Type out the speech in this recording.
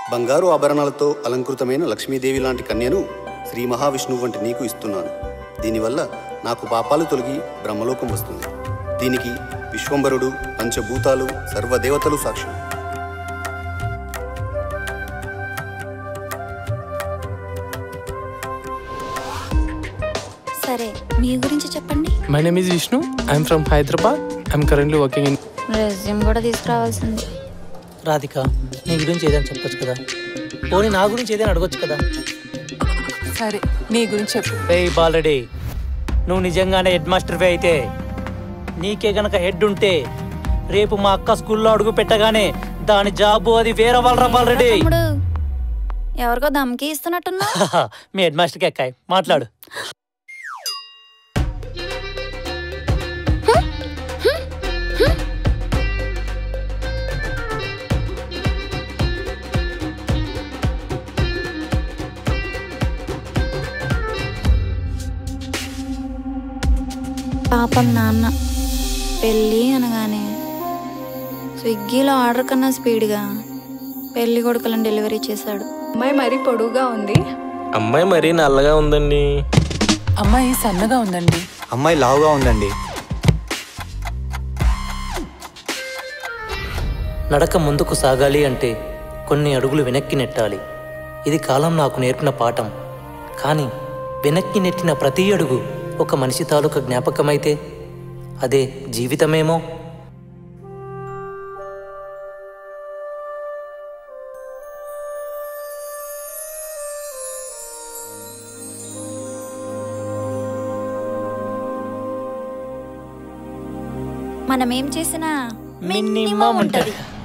బంగారు ఆభరణాలతో అలంకృతమైన లక్ష్మీదేవి లాంటి కన్యను శ్రీ మహావిష్ణువు వంటి నీకు ఇస్తున్నాను దీనివల్ల నాకు పాపాలు తొలగి బ్రహ్మలోకం వస్తుంది దీనికి విశ్వంబరుడు పంచభూతాలు సర్వదేవతలు సాక్ష్యం సరే మీ గురించి చెప్పండి my name is Vishnu I'm from Hyderabad I'm currently working in resume కూడా తీసుకురావాల్సింది రాధిక నీ గురించి ఏదైనా చెప్పొచ్చు కదా పోనీ నా గురించి ఏదైనా అడగొచ్చు కదా సరే నీ గురించి చెప్పు రే బాలరెడ్డి నువ్వు నిజంగానే హెడ్ మాస్టర్వే అయితే నీకే గనక హెడ్ ఉంటే రేపు మా అక్క స్కూల్లో అడుగు పెట్టగానే దాని జాబు అది వేరే వాళ్ళరా బాలరెడ్డి తమ్ముడు ఎవరికో దమ్కి ఇస్తున్నట్టున్నా మీ హెడ్ మాస్టర్కి ఎక్కాయి మాట్లాడు పాపం నాన్న పెళ్ళి అనగానే స్విగ్గీలో ఆర్డర్ కన్నా స్పీడ్గా పెళ్లి కొడుకులను డెలివరీ చేశాడు అమ్మాయి మరీ పొడుగుగా ఉంది అమ్మాయి మరీ నల్లగా ఉందండి అమ్మాయి సన్నగా ఉందండి అమ్మాయి లావుగా ఉందండి నడక ముందుకు సాగాలి అంటే కొన్ని అడుగులు వెనక్కి నెట్టాలి ఇది కాలం నాకు నేర్పిన పాఠం కానీ వెనక్కి నెట్టిన ప్రతి అడుగు ఒక మనిషి తాలూకా జ్ఞాపకమైతే అదే జీవితమేమో మనం ఏం చేసినా మినిమం ఉంటది